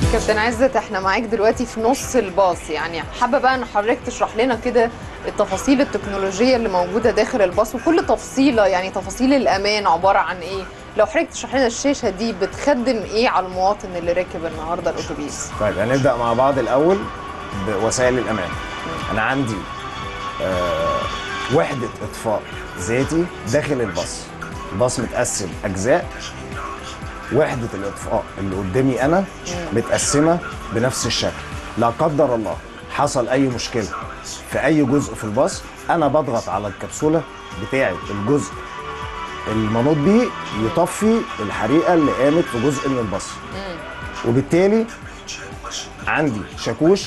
كابتن عزت احنا معاك دلوقتي في نص الباص يعني حابه بقى ان حضرتك تشرح لنا كده التفاصيل التكنولوجيه اللي موجوده داخل الباص وكل تفصيله يعني تفاصيل الامان عباره عن ايه لو حضرتك تشرح لنا الشاشه دي بتخدم ايه على المواطن اللي راكب النهارده الاتوبيس طيب هنبدا مع بعض الاول بوسائل الامان انا عندي آه وحده اطفاء ذاتي داخل الباص الباص متقسم اجزاء وحده الاطفاء اللي قدامي انا متقسمه بنفس الشكل لا قدر الله حصل اي مشكله في اي جزء في الباص انا بضغط على الكبسوله بتاعي الجزء المنوط بيه يطفي الحريقه اللي قامت في جزء من الباص وبالتالي عندي شاكوش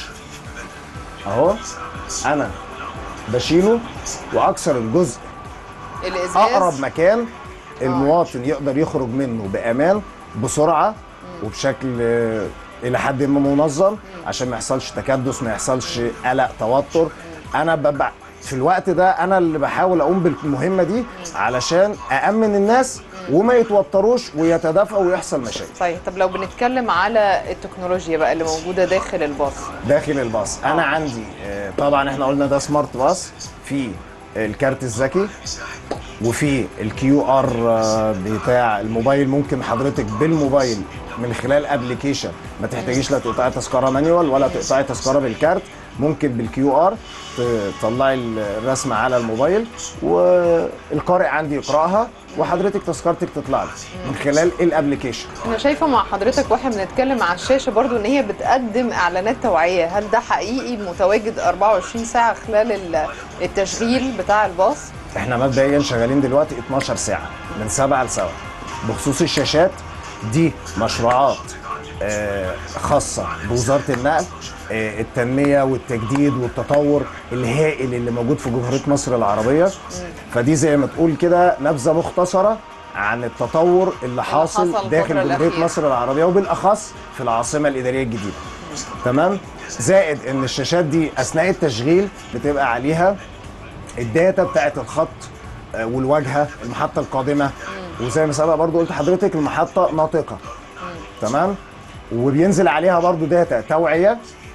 اهو انا بشيله واكسر الجزء الازاز اقرب مكان المواطن يقدر يخرج منه بامان بسرعه وبشكل آه، الى حد ما منظم عشان ما يحصلش تكدس ما يحصلش قلق توتر انا ببقى في الوقت ده انا اللي بحاول اقوم بالمهمه دي علشان اامن الناس وما يتوتروش ويتدافئوا ويحصل مشاكل طيب طب لو بنتكلم على التكنولوجيا بقى اللي موجوده داخل الباص داخل الباص انا عندي آه، طبعا احنا قلنا ده سمارت باص في الكارت الذكي وفي الكيو ار بتاع الموبايل ممكن حضرتك بالموبايل من خلال ابلكيشن ما تحتاجيش لا تقطعي تذكره مانيوال ولا تقطعي تذكره بالكارت ممكن بالكيو ار تطلعي الرسمه على الموبايل والقارئ عندي يقراها وحضرتك تذكرتك تطلع لك من خلال الابلكيشن انا شايفه مع حضرتك واحنا بنتكلم على الشاشه برضو ان هي بتقدم اعلانات توعيه هل ده حقيقي متواجد 24 ساعه خلال ال- التشغيل بتاع الباص احنا مبدئيا شغالين دلوقتي 12 ساعه من 7 ل 7 بخصوص الشاشات دي مشروعات آه، خاصه بوزاره النقل آه، التنميه والتجديد والتطور الهائل اللي موجود في جمهوريه مصر العربيه فدي زي ما تقول كده نبذه مختصره عن التطور اللي حاصل حصل داخل الفترة جمهوريه الأخيرة. مصر العربيه وبالاخص في العاصمه الاداريه الجديده تمام زائد ان الشاشات دي اثناء التشغيل بتبقى عليها الداتا بتاعت الخط آه، والواجهه المحطه القادمه وزي ما سبق برضو قلت لحضرتك المحطه ناطقه تمام وبينزل عليها برضو داتا توعيه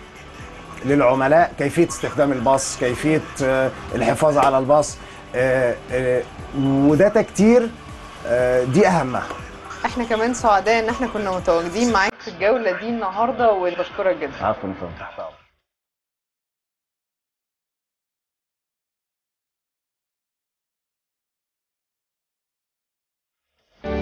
للعملاء كيفيه استخدام الباص كيفيه آه، الحفاظ على الباص آه، آه، وداتا كتير آه، دي اهمها احنا كمان سعداء ان احنا كنا متواجدين معاك في الجوله دي النهارده وبشكرك جدا عفوا فندم